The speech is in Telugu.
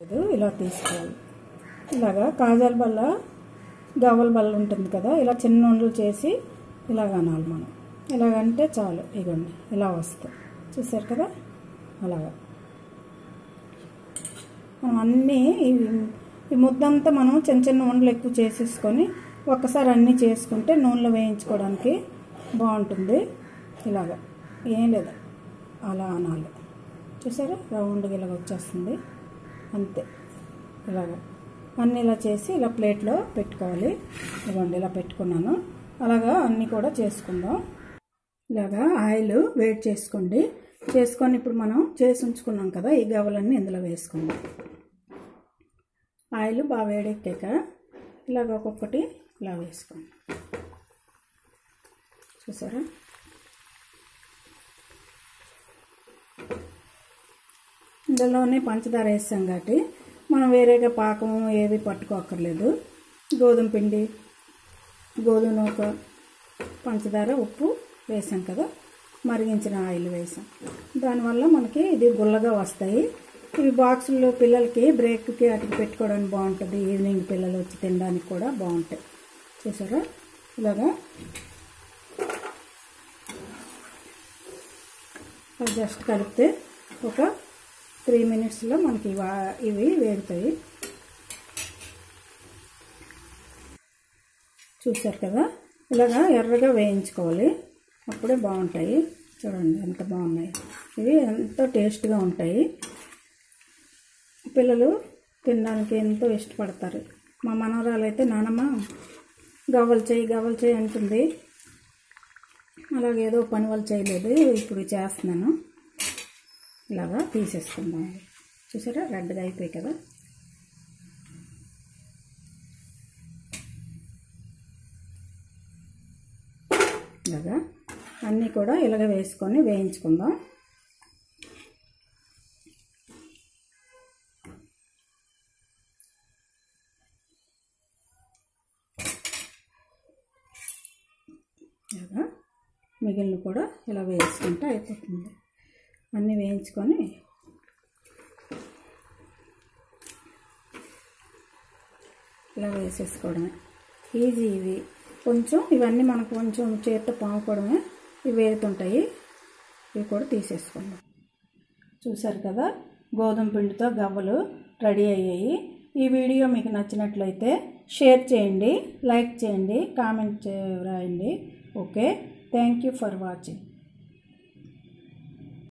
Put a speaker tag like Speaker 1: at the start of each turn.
Speaker 1: లేదు, ఇలా తీసుకోవాలి ఇలాగా కాజాల బల్ల గవ్వల బల్ల ఉంటుంది కదా ఇలా చిన్న ఉండలు చేసి ఇలాగ అనాలి మనం ఇలాగంటే చాలు ఇగోండి ఇలా వస్తాయి చూసారు కదా అలాగా మనం అన్నీ ఇవి ఈ ముద్దంతా మనం చిన్న చిన్న ఉండలు ఎక్కువ చేసేసుకొని ఒక్కసారి అన్నీ చేసుకుంటే నూనెలో వేయించుకోవడానికి బాగుంటుంది ఇలాగా ఏం లేదు అలా అనాలి చూసారా రౌండ్గా ఇలాగ వచ్చేస్తుంది అంతే ఇలాగ అన్నీ ఇలా చేసి ఇలా ప్లేట్లో పెట్టుకోవాలి ఇవ్వండి ఇలా పెట్టుకున్నాను అలాగా అన్నీ కూడా చేసుకుందాం ఇలాగా ఆయిల్ వేడి చేసుకోండి చేసుకొని ఇప్పుడు మనం చేసి ఉంచుకున్నాం కదా ఈ గవ్వలన్నీ ఇందులో వేసుకుందాం ఆయిల్ బాగా వేడెక్కాక ఇలాగ ఒక్కొక్కటి ఇలా వేసుకోండి చూసారా ఇందులోనే పంచదార వేసాం కాబట్టి మనం వేరేగా పాకం ఏది పట్టుకోక్కర్లేదు గోధుమ పిండి గోధుమ నూక పంచదార ఉప్పు వేసాం కదా మరిగించిన ఆయిల్ వేసాం దానివల్ల మనకి ఇది గుల్లగా వస్తాయి ఇవి బాక్సుల్లో పిల్లలకి బ్రేక్కి అటుకు పెట్టుకోవడానికి బాగుంటుంది ఈవినింగ్ పిల్లలు వచ్చి తినడానికి కూడా బాగుంటాయి చూసారా ఇలాగా అది జస్ట్ కలిపితే ఒక త్రీ మినిట్స్లో మనకి వా- ఇవి వేగుతాయి చూసారు కదా ఇలాగా ఎర్రగా వేయించుకోవాలి అప్పుడే బాగుంటాయి చూడండి ఎంత బాగున్నాయి ఇవి ఎంతో టేస్ట్గా ఉంటాయి పిల్లలు తినడానికి ఎంతో ఇష్టపడతారు మా మనవరాలు అయితే నానమ్మ గవ్వలు చేయి గవ్వలు చేయి అంటుంది అలాగే ఏదో పని వాళ్ళు చేయలేదు ఇప్పుడు చేస్తున్నాను ఇలాగా తీసేసుకుందాం చూసారా రెడ్గా అయిపోయాయి కదా ఇలాగా అన్నీ కూడా ఇలాగ వేసుకొని వేయించుకుందాం ఇలాగా మిగిలిన కూడా ఇలా వేసుకుంటే అయిపోతుంది అన్నీ వేయించుకొని ఇలా వేసేసుకోవడమే ఈజీ ఇవి కొంచెం ఇవన్నీ మనకు కొంచెం చేత్తో పాముకోవడమే ఇవి వేరుతుంటాయి ఇవి కూడా తీసేసుకుందాం చూసారు కదా గోధుమ పిండితో గవ్వలు రెడీ అయ్యాయి ఈ వీడియో మీకు నచ్చినట్లయితే షేర్ చేయండి లైక్ చేయండి కామెంట్ చే- రాయండి okay thank you for watching